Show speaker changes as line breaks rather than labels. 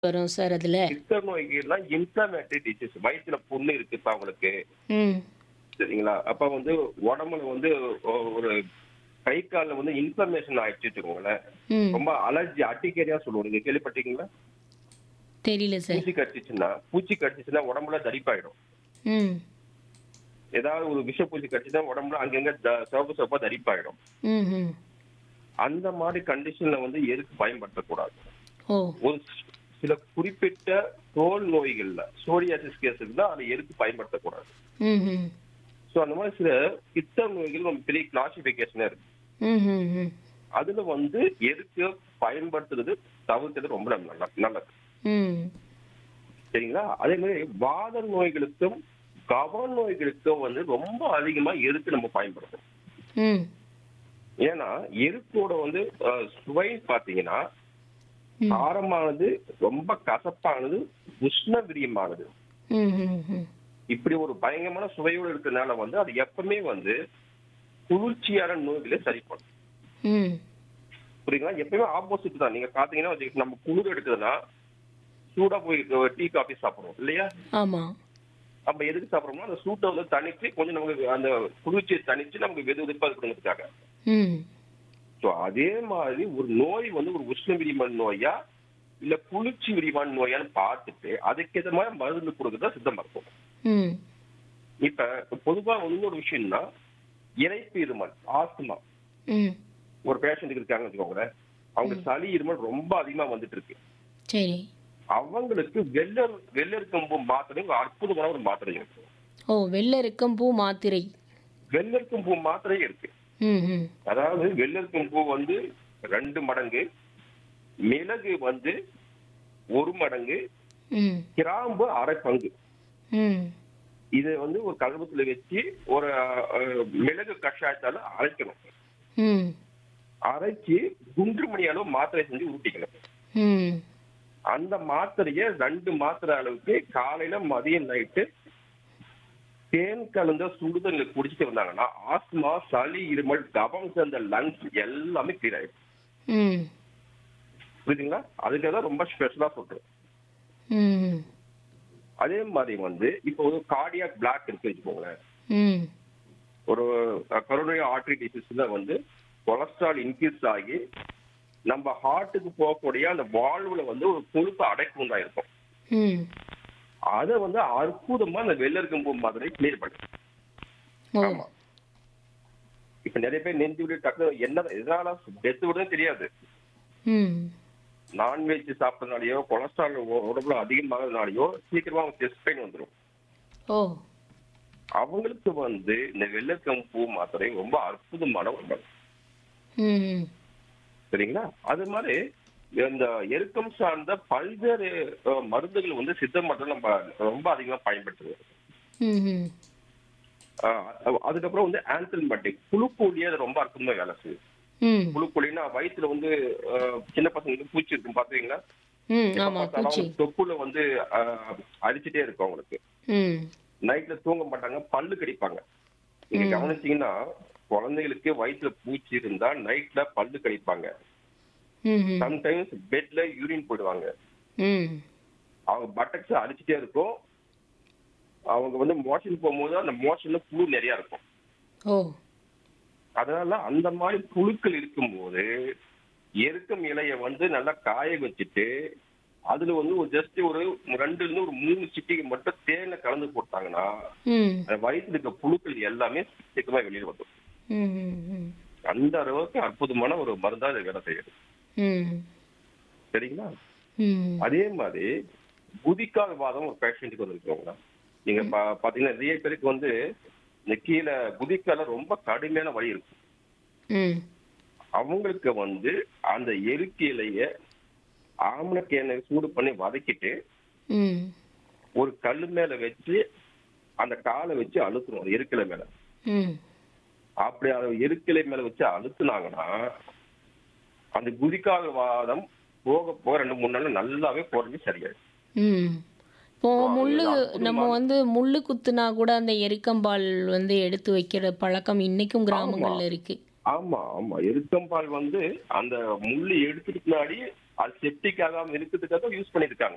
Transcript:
வரும் சார் அதுல?
பித்த நோய்கள்லாம் இன்ஃப்ளமேட்டரி டிசீஸ் வயித்துல புண்ணு இருக்கு இப்ப அவங்களுக்கு
ம்.
சரிங்களா அப்ப வந்து உடம்புல வந்து ஒ- ஒரு கை கால்ல வந்து இன்ஃப்ளமேஷன் ஆயிடுச்சு வச்சுக்கோங்களேன்
ம்.
ரொம்ப அலர்ஜி அட்டிக்கேரியா சொல்லுவோம் நீங்க கேள்விப்பட்டீங்களா
தெரியல சார்.
பூச்சி கடிச்சிச்சுன்னா பூச்சி கடிச்சிச்சுன்னா உடம்புல தடிப்பாயிடும்
ம்.
ஏதாவது ஒரு விஷ பூச்சி கடிச்சுன்னா உடம்புல அங்கங்க த- சிவப்பு சிவப்பா தடிப்பாயிடும்
ம். ம்.
அந்த மாதிரி கண்டிஷன்ல வந்து எதுக்கு பயன்படுத்தக்கூடாது
ஓ.
ஒரு சி- சில குறிப்பிட்ட தோல் நோய்கள்ல சோரியாசிஸ் கேஸ் இருந்தா அதை எதுக்கு பயன்படுத்தக்கூடாது
ம். ம்.
சோ அந்த மாதிரி சில பித்த நோய்கள் நம்ம பெரிய கிளாசிபிகேஷன் இருக்கு
ம். ம். ம்.
அதுல வந்து எதுக்கு பயன்படுத்துறது தவிர்க்கிறது ரொம்ப நல்ல நல்லது
ம்.
சரிங்களா அதே மாதிரி வாத நோய்களுக்கும் கவ நோய்களுக்கும் வந்து ரொம்ப அதிகமா எருக்கு நம்ம பயன்படுத்தணும்
ம்.
ஏன்னா எருக்கோட வந்து அஹ், சுவை பாத்தீங்கன்னா
ம்.
காரமானது ரொம்ப கசப்பானது உஷ்ண விரியமானது
ம். ம். ம்.
இப்படி ஒரு பயங்கரமான சுவையோடு இருக்கிறதுனால வந்து அது எப்பவுமே வந்து குளிர்ச்சியான நோய்களை சரி பண்ணும்
ம்.
புரியுங்களா எப்பயுமே ஆப்போசிட் தான் நீங்க பாத்தீங்கன்னா வச்சுக்க- நம்ம குளிர் எடுக்குதுன்னா சூடா போய் டீ காஃபி சாப்பிடுவோம் இல்லையா
ஆமா.
நம்ம எதுக்கு சாப்பிடுறோம்னா அந்த சூட்டை வந்து தணிச்சு கொஞ்சம் நமக்கு அந்த குளிர்ச்சியை தணிச்சு நமக்கு வெது வெதுப்பா இருக்கணுங்கிறதுக்காக
ம்.
ஸோ அதே மாதிரி ஒரு நோய் வந்து ஒரு உஷ்ண விரிமான நோயா இல்ல குளிர்ச்சி விரிவான நோயான்னு பார்த்துட்டு அதுக்கேற்ற மாதிரி மருந்து கொடுக்கறதா சித்த மருத்துவம்
ம்.
இப்ப பொதுவா இன்னொரு விஷயம்னா இறைப்பு இருமல் ஆஸ்துமா
ம்.
ஒரு பேஷண்ட்டுக்கு இருக்காங்கன்னு வச்சுக்கோங்களேன் அவங்க சளி இருமல் ரொம்ப அதிகமா வந்துட்டு இருக்கு
சரி.
அவங்களுக்கு வெள்ளர் வெள்ளருக்கம்பு மாத்திரை ஒரு அற்புதமான ஒரு மாத்திரை இருக்கு
ஓ வெள்ளரிக்கம்பூ மாத்திரை.
வெள்ளருக்கம்பூ மாத்திரை இருக்கு
ம். ம்.
அதாவது வெள்ளருக்கம்பூ வந்து ரெண்டு மடங்கு மிளகு வந்து ஒரு மடங்கு
ம்.
கிராம்பு அரை பங்கு
ம்.
இதை வந்து ஒரு கல்வத்துல வச்சு ஒரு அஹ், மிளகு கஷாயத்தால அரைக்கணும்
ம்.
அரைச்சு குன்று மணி அளவு மாத்திரை செஞ்சு ஊட்டிக்கணும்
ம்.
அந்த மாத்திரைய ரெண்டு மாத்திரை அளவுக்கு காலையில மதியம் நைட்டு தேன் கலந்த சுடுதண்ணி குடிச்சிட்டு வந்தாங்கன்னா ஆஸ்மா சளி இருமல் கபம் சேர்ந்த லங்ஸ் எல்லாமே கிளியர் ஆயிடும்
ம்.
புரியுதுங்களா அதுக்காக தான் ரொம்ப ஸ்பெஷலா சொல்றேன்
ம்.
அதே மாதிரி வந்து இப்போ ஒரு கார்டியாக் பிளாக் இருக்கு வச்சுக்கோங்களேன்
ம்.
ஒரு கரோனரி ஆர்டரி டிசீஸ்ல வந்து கொலஸ்ட்ரால் இன்க்ரீஸ் ஆகி நம்ம ஹார்ட்டுக்கு போகக்கூடிய அந்த வால்வுல வந்து ஒரு கொழுப்பு அடைக்கும் தான் இருக்கும்
ம்.
அதை வந்து அற்புதமா அந்த வெள்ளருக்கம்பூ மாதிரி கிளியர் பண்ணும்
ஓ.
ஆமா இப்ப நிறைய பேர் நெஞ்சு விட்டு டக்கு என்ன எதனால டெத்து விடுறது தெரியாது
ம்.
நான்வெஜ் சாப்பிட்றதுனாலயோ கொலஸ்ட்ரால் உடம்புல அதிகமாகிறதுனாலயோ சீக்கிரமா அவங்க செஸ்ட் பெயின் வந்துடும்
ஓ.
அவங்களுக்கு வந்து இந்த வெள்ளருக்கம்பூ மாத்திரை ரொம்ப அற்புதமான ஒரு மருந்து
ம்.
சரிங்களா அது மாதிரி இந்த எருக்கம் சார்ந்த பல்வேறு அஹ், மருந்துகள் வந்து சித்த மருத்துவம் நம்ம ரொம்ப அதிகமா பயன்படுத்துவோம்
ம். ம்.
அஹ், அதுக்கப்புறம் வந்து ஆன்டிபயோட்டிக் புழுக்கொல்லியே அது ரொம்ப அற்புதமா வேலை செய்யும்
ம்.
புழுக்கொல்லினா வயிற்றுல வந்து அஹ், சின்ன பசங்களுக்கு பூச்சி இருக்கும் பாத்தீங்களா
ம்.
எப்ப
ஆமா
பார்த்தாலும்
பூச்சி.
அவங்க தொப்புல வந்து அஹ், அரிச்சிட்டே இருக்கும் அவங்களுக்கு
ம்.
நைட்ல தூங்க மாட்டாங்க பல்லு கடிப்பாங்க நீங்க
ம்.
கவனிச்சீங்கன்னா குழந்தைகளுக்கு வயிற்றுல பூச்சி இருந்தா நைட்ல பல்லு கடிப்பாங்க
ம். ம்.
சம்டைம்ஸ் பெட்ல யூரின் போயிடுவாங்க
ம்.
அவங்க பட்டக்ஸ் அடிச்சுட்டே இருக்கும் அவங்க வந்து மோஷன் போகும்போது அந்த மோஷன்ல புழு நிறைய இருக்கும்
ஓ.
அதனால அந்த மாதிரி புழுக்கள் இருக்கும்போது எருக்கம் இலைய வந்து நல்லா காய வச்சுட்டு அதுல வந்து ஒரு ஜஸ்ட் ஒரு ரெண்டுல இருந்து ஒரு மூணு சிட்டிக்கு மட்டும் தேனை கலந்து போட்டாங்கன்னா
ம்.
அந்த வயிற்றுல இருக்க புழுக்கள் எல்லாமே சீக்கிரமா வெளியே வந்துடும்
ம். ம். ம்.
அந்த அளவுக்கு அற்புதமான ஒரு மருந்தா இது வேலை செய்யுது
ம்.
சரிங்களா
ம்.
அதே மாதிரி குதிக்கால் வாதம் ஒரு பேஷண்ட்டுக்கு வந்திருக்கவங்க நீங்க பா- பாத்தீங்கன்னா நிறைய பேருக்கு வந்து இந்த கீழே குதிக்கால ரொம்ப கடுமையான வலி இருக்கும்
ம்.
அவங்களுக்கு வந்து அந்த எருக்கு இலைய ஆமணக்கு எண்ணெய் சூடு பண்ணி வதக்கிட்டு
ம்.
ஒரு கல்லு மேல வச்சு அந்த காலை வச்சு அழுத்தணும் அந்த எருக்கிலை மேல
ம்.
அப்படி அதை எருக்கிலை மேல வச்சு அழுத்துனாங்கன்னா அந்த குதிக்கால் வாதம் போக போக ரெண்டு மூணு நாள் நல்லாவே குறைஞ்சு சரியாயிடும்
ம். இப்போ
அது
முள்ளு
அற்புதமான-
நம்ம வந்து முள்ளு குத்துனா கூட அந்த எருக்கம்பால் வந்து எடுத்து வைக்கிற பழக்கம் இன்னைக்கும் கிராமங்கள்ல இருக்கு
ஆமா ஆமா எருக்கம்பால் வந்து அந்த முள்ளு எடுத்துட்டு பின்னாடி அது செப்டிக் ஆகாம இருக்கிறதுக்காக யூஸ் பண்ணிருக்காங்க